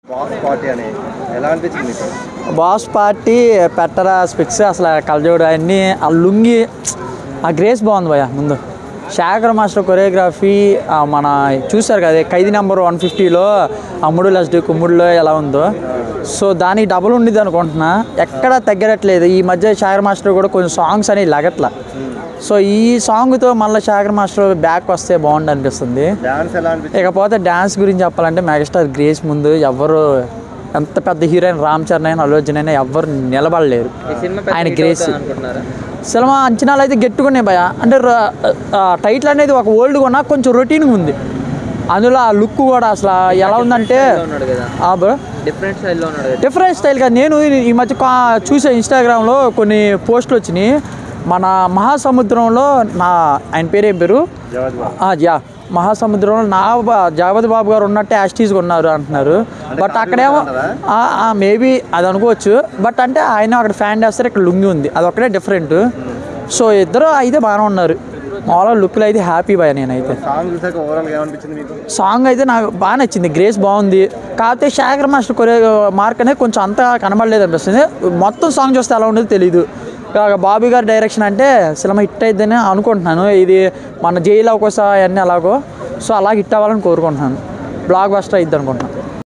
boss party అని ఎలా అనిపించింది మీకు బాస్ పార్టీ పెట్టరా స్పిక్స్ అసలు కలజోడు అన్నీ ఆ లుంగి ఆ గ్రేస్ బాగుంది భయ ముందు శేఖర్ మాస్టర్ కొరియోగ్రఫీ మన చూశారు కదా ఖైదీ నెంబర్ వన్ ఫిఫ్టీలో అమ్ముడు లస్ట్ కుమ్ముడులో ఎలా ఉందో సో దానికి డబుల్ ఉండిద్ది అనుకుంటున్నా ఎక్కడ తగ్గట్లేదు ఈ మధ్య శేఖర్ మాస్టర్ కూడా కొంచెం సాంగ్స్ అనేవి లగట్ల సో ఈ సాంగ్తో మళ్ళీ శేఖర్ మాస్టర్ బ్యాక్ వస్తే బాగుండు అనిపిస్తుంది డాన్స్ ఎలా అనిపించింది ఇకపోతే డ్యాన్స్ గురించి చెప్పాలంటే మెగాస్టార్ గ్రేస్ ముందు ఎవరు ఎంత పెద్ద హీరోయిన్ రామ్ చరణ్ అయినా అల్లు అర్జున్ అయినా ఎవరు నిలబడలేరు ఆయన గ్రేస్ సినిమా అంచనాలు అయితే గట్టుకున్నాయి భయ అంటే టైటిల్ అనేది ఒక ఓల్డ్ కొన్నా కొంచెం రొటీన్గా ఉంది అందులో ఆ లుక్ కూడా అసలు ఎలా ఉందంటే ఉన్నాడు కదా ఆ బ్రో డిఫరెంట్ స్టైల్లో ఉన్నాడు కదా డిఫరెంట్ స్టైల్గా నేను ఈ- ఈ మధ్య కా- చూసే ఇన్స్టాగ్రామ్లో కొన్ని పోస్టులు వచ్చినాయి మన మహాసముద్రంలో నా ఆయన పేరు ఏం పేరు జవాద్ బాబు ఆ, యా మహాసముద్రంలో నా బా- జగపతి బాబు గారు ఉన్నట్టే యాస్టీస్గా ఉన్నారు అంటున్నారు బట్ అక్కడేమో మేబీ అది అనుకోవచ్చు బట్ అంటే ఆయన అక్కడ ఫ్యాన్ చేస్తారు ఇక్కడ లుంగి ఉంది అది ఒకటే డిఫరెంట్ సో ఇద్దరు అయితే బాగానే ఉన్నారు మామూలుగా లుక్లో అయితే హ్యాపీ బాయ్ నేనైతే సాంగ్ చూసాక ఓవరాల్ ఏమనిపించింది మీకు సాంగ్ అయితే నాకు బాగా నచ్చింది గ్రేస్ బాగుంది కాకపోతే శేఖర్ మాస్టర్ కొరే మార్క్ అనేది కొంచెం అంత కనబడలేదు అనిపిస్తుంది మొత్తం సాంగ్ చూస్తే ఎలా ఉండేది తెలియదు ఇక బాబీ గారి డైరెక్షన్ అంటే సినిమా హిట్ అయిద్దని అనుకుంటున్నాను ఇది మన జైలు అవకాశం అవన్నీ అలాగో సో అలా హిట్ అవ్వాలని కోరుకుంటున్నాను బ్లాక్ బస్టర్ అయిద్ది అనుకుంటున్నాను